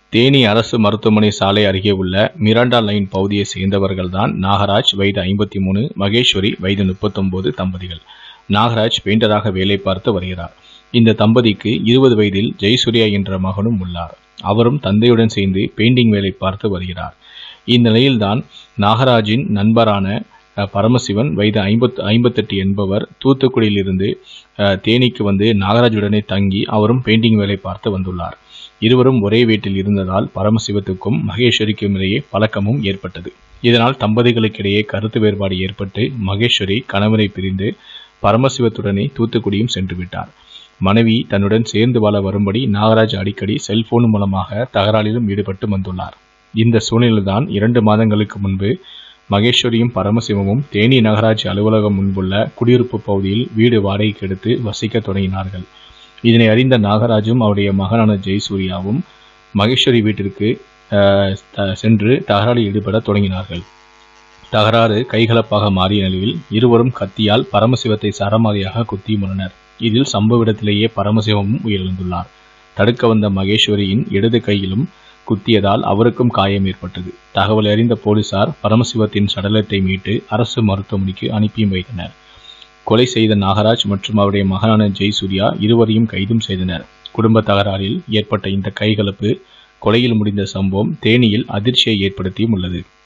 தேனி அரசு மருத்துவமனை சாலை அருகே உள்ள மிராண்டா லைன் பகுதியை சேர்ந்தவர்கள்தான் நாகராஜ் வயது ஐம்பத்தி மூணு மகேஸ்வரி வயது முப்பத்தொன்பது தம்பதிகள் நாகராஜ் பெயிண்டராக வேலை பார்த்து வருகிறார் இந்த தம்பதிக்கு இருபது வயதில் ஜெயசூர்யா என்ற மகனும் உள்ளார் அவரும் தந்தையுடன் சேர்ந்து பெயிண்டிங் வேலை பார்த்து வருகிறார் இந்நிலையில்தான் நாகராஜின் நண்பரான அஹ், பரமசிவன் வயது ஐம்பத் ஐம்பத்தெட்டு என்பவர் தூத்துக்குடியிலிருந்து அஹ், தேனிக்கு வந்து நாகராஜுடனே தங்கி அவரும் பெயிண்டிங் வேலை பார்த்து வந்துள்ளார் இருவரும் ஒரே வீட்டில் இருந்ததால் பரமசிவத்துக்கும் மகேஸ்வரிக்கும் இடையே பழக்கமும் ஏற்பட்டது இதனால் தம்பதிகளுக்கிடையே கருத்து வேறுபாடு ஏற்பட்டு மகேஸ்வரி கணவரை பிரிந்து பரமசிவத்துடனே தூத்துக்குடியும் சென்று விட்டார் மனைவி தன்னுடன் சேர்ந்து வாழ வரும்படி நாகராஜ் அடிக்கடி செல்போன் மூலமாக தகராறிலும் ஈடுபட்டு வந்துள்ளார் இந்த சூழ்நிலைதான் இரண்டு மாதங்களுக்கு முன்பு மகேஸ்வரியும் பரமசிவமும் தேனி நகராட்சி அலுவலகம் முன்புள்ள குடியிருப்பு பகுதியில் வீடு வாடகைக்கு எடுத்து வசிக்க தொடங்கினார்கள் இதனை அறிந்த நாகராஜும் அவருடைய மகனான ஜெயசூர்யாவும் மகேஸ்வரி வீட்டிற்கு அஹ், த- சென்று தகராறில் ஈடுபட தொடங்கினார்கள் தகராறு கைகலப்பாக மாறிய நிலையில் இருவரும் கத்தியால் பரமசிவத்தை சரமாரியாக குத்தி முன்னனர் இதில் சம்பவ இடத்திலேயே பரமசிவமும் உயிரிழந்துள்ளார் தடுக்க வந்த மகேஸ்வரியின் இடது கையிலும் குத்தியதால் அவருக்கும் காயம் ஏற்பட்டது தகவல் அறிந்த போலீசார் பரமசிவத்தின் சடலத்தை மீட்டு அரசு மருத்துவமனைக்கு அனுப்பியும் வைத்தனர் கொலை செய்த நாகராஜ் மற்றும் அவருடைய மகனான ஜெயசூர்யா இருவரையும் கைதும் செய்தனர் குடும்ப தகராறில் ஏற்பட்ட இந்த கைகலப்பு கொலையில் முடிந்த சம்பவம் தேனியில் அதிர்ச்சியை ஏற்படுத்தியும் உள்ளது